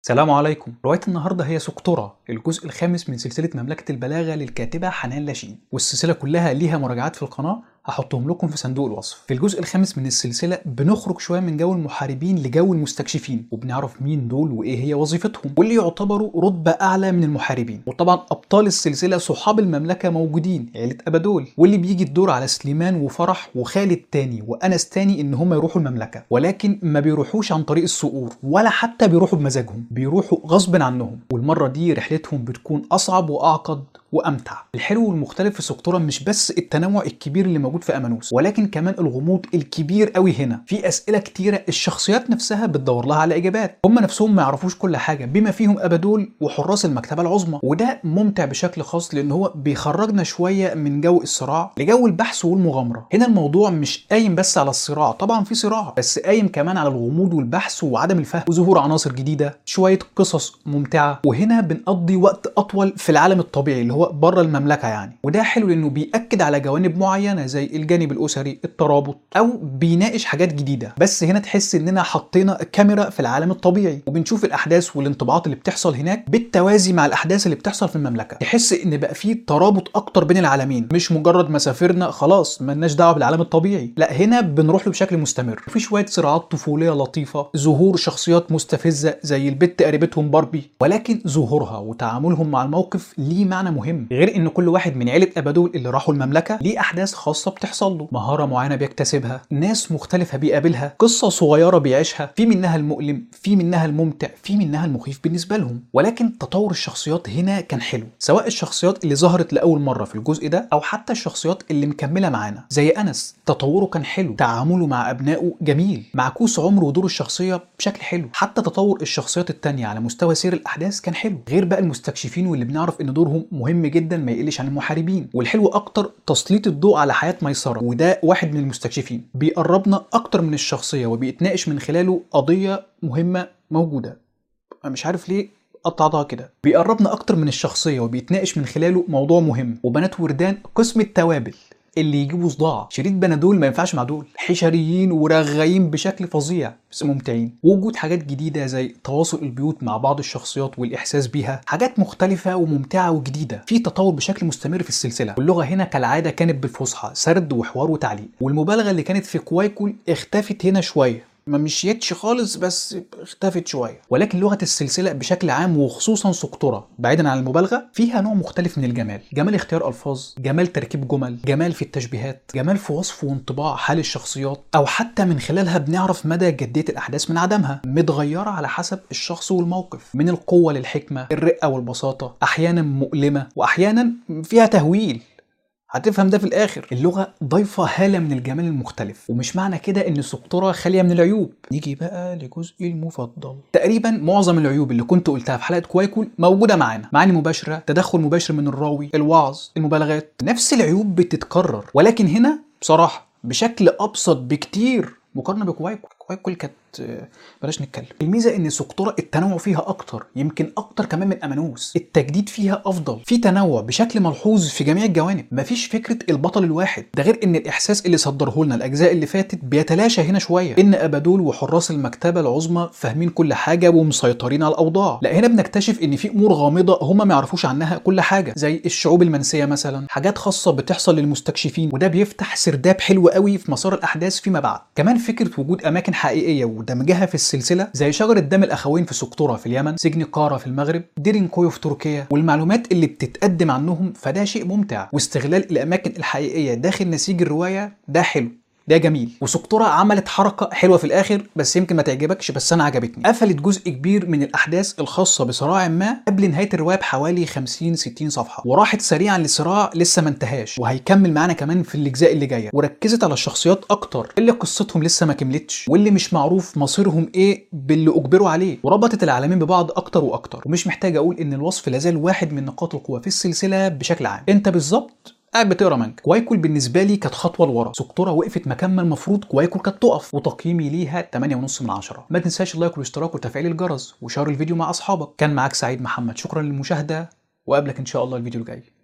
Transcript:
سلام عليكم رواية النهاردة هي سقطرة الجزء الخامس من سلسلة مملكة البلاغة للكاتبة حنان لاشين والسلسلة كلها ليها مراجعات في القناة هحطهم لكم في صندوق الوصف في الجزء الخامس من السلسلة بنخرج شوية من جو المحاربين لجو المستكشفين وبنعرف مين دول وايه هي وظيفتهم واللي يعتبروا رتبة اعلى من المحاربين وطبعا ابطال السلسلة صحاب المملكة موجودين عيلة ابدول واللي بيجي الدور على سليمان وفرح وخالد تاني وانس تاني ان هم يروحوا المملكة ولكن ما بيروحوش عن طريق الصقور ولا حتى بيروحوا بمزاجهم بيروحوا غصب عنهم والمرة دي رحلتهم بتكون اصعب واعقد وامتع الحلو والمختلف في سقطرة مش بس التنوع الكبير اللي موجود في امانوس ولكن كمان الغموض الكبير قوي هنا في اسئله كتيره الشخصيات نفسها بتدور لها على اجابات هم نفسهم ما يعرفوش كل حاجه بما فيهم ابدول وحراس المكتبه العظمى وده ممتع بشكل خاص لان هو بيخرجنا شويه من جو الصراع لجو البحث والمغامره هنا الموضوع مش قايم بس على الصراع طبعا في صراع بس قايم كمان على الغموض والبحث وعدم الفهم وظهور عناصر جديده شويه قصص ممتعه وهنا بنقضي وقت اطول في العالم الطبيعي اللي هو بره المملكه يعني وده حلو لانه بياكد على جوانب معينه زي الجانب الاسري الترابط او بيناقش حاجات جديده بس هنا تحس اننا حطينا كاميرا في العالم الطبيعي وبنشوف الاحداث والانطباعات اللي بتحصل هناك بالتوازي مع الاحداث اللي بتحصل في المملكه تحس ان بقى في ترابط اكتر بين العالمين مش مجرد ما سافرنا خلاص ملناش دعوه بالعالم الطبيعي لا هنا بنروح له بشكل مستمر في شويه صراعات طفوليه لطيفه ظهور شخصيات مستفزه زي البت قريبتهم باربي ولكن ظهورها وتعاملهم مع الموقف ليه معنى مهم غير ان كل واحد من عيله ابدول اللي راحوا المملكه ليه احداث خاصه بتحصل له مهاره معينه بيكتسبها ناس مختلفه بيقابلها قصه صغيره بيعيشها في منها المؤلم في منها الممتع في منها المخيف بالنسبه لهم ولكن تطور الشخصيات هنا كان حلو سواء الشخصيات اللي ظهرت لاول مره في الجزء ده او حتى الشخصيات اللي مكمله معانا زي انس تطوره كان حلو تعامله مع ابنائه جميل معكوس عمره ودور الشخصيه بشكل حلو حتى تطور الشخصيات التانية على مستوى سير الاحداث كان حلو غير بقى المستكشفين واللي بنعرف ان دورهم مهم جدا ما يقلش عن المحاربين والحلو اكتر تسليط الضوء على حياه ميسره وده واحد من المستكشفين بيقربنا اكتر من الشخصيه وبيتناقش من خلاله قضيه مهمه موجوده انا مش عارف ليه قطعتها كده بيقربنا اكتر من الشخصيه وبيتناقش من خلاله موضوع مهم وبنات وردان قسم التوابل اللي يجيبوا صداع شريط بنادول ما ينفعش مع دول حشريين ورغايين بشكل فظيع بس ممتعين وجود حاجات جديده زي تواصل البيوت مع بعض الشخصيات والاحساس بيها حاجات مختلفه وممتعه وجديده في تطور بشكل مستمر في السلسله واللغه هنا كالعاده كانت بالفصحى سرد وحوار وتعليق والمبالغه اللي كانت في كوايكول اختفت هنا شويه ما مشيتش خالص بس اختفت شويه ولكن لغه السلسله بشكل عام وخصوصا سقطره بعيدا عن المبالغه فيها نوع مختلف من الجمال جمال اختيار الفاظ جمال تركيب جمل جمال في التشبيهات جمال في وصف وانطباع حال الشخصيات او حتى من خلالها بنعرف مدى جديه الاحداث من عدمها متغيره على حسب الشخص والموقف من القوه للحكمه الرقه والبساطه احيانا مؤلمه واحيانا فيها تهويل هتفهم ده في الاخر اللغه ضايفه هاله من الجمال المختلف ومش معنى كده ان السقطره خاليه من العيوب نيجي بقى لجزئي المفضل تقريبا معظم العيوب اللي كنت قلتها في حلقه كوايكول موجوده معانا معاني مباشره تدخل مباشر من الراوي الوعظ المبالغات نفس العيوب بتتكرر ولكن هنا بصراحه بشكل ابسط بكتير مقارنه بكوايكول كوايكول كانت بلاش نتكلم الميزه ان سقطره التنوع فيها اكتر يمكن اكتر كمان من امانوس التجديد فيها افضل في تنوع بشكل ملحوظ في جميع الجوانب مفيش فكره البطل الواحد ده غير ان الاحساس اللي صدره لنا الاجزاء اللي فاتت بيتلاشى هنا شويه ان ابدول وحراس المكتبه العظمى فاهمين كل حاجه ومسيطرين على الاوضاع لا هنا بنكتشف ان في امور غامضه هم ما يعرفوش عنها كل حاجه زي الشعوب المنسيه مثلا حاجات خاصه بتحصل للمستكشفين وده بيفتح سرداب حلو قوي في مسار الاحداث فيما بعد كمان فكره وجود اماكن حقيقيه ودمجها في السلسله زي شجره دم الاخوين في سقطرة في اليمن سجن قاره في المغرب ديرينكويو في تركيا والمعلومات اللي بتتقدم عنهم فده شيء ممتع واستغلال الاماكن الحقيقيه داخل نسيج الروايه ده حلو ده جميل وسقطرة عملت حركة حلوة في الآخر بس يمكن ما تعجبكش بس أنا عجبتني قفلت جزء كبير من الأحداث الخاصة بصراع ما قبل نهاية الرواية بحوالي 50 60 صفحة وراحت سريعا لصراع لسه ما انتهاش وهيكمل معانا كمان في الأجزاء اللي جاية وركزت على الشخصيات أكتر اللي قصتهم لسه ما كملتش واللي مش معروف مصيرهم إيه باللي أجبروا عليه وربطت العالمين ببعض أكتر وأكتر ومش محتاج أقول إن الوصف لازال واحد من نقاط القوة في السلسلة بشكل عام أنت بالظبط قاعد بتقرا مانجا كوايكول بالنسبه لي كانت خطوه لورا سقطره وقفت مكان ما المفروض كوايكول كانت تقف وتقييمي ليها 8.5 من 10 ما تنساش اللايك والاشتراك وتفعيل الجرس وشير الفيديو مع اصحابك كان معاك سعيد محمد شكرا للمشاهده وقابلك ان شاء الله الفيديو الجاي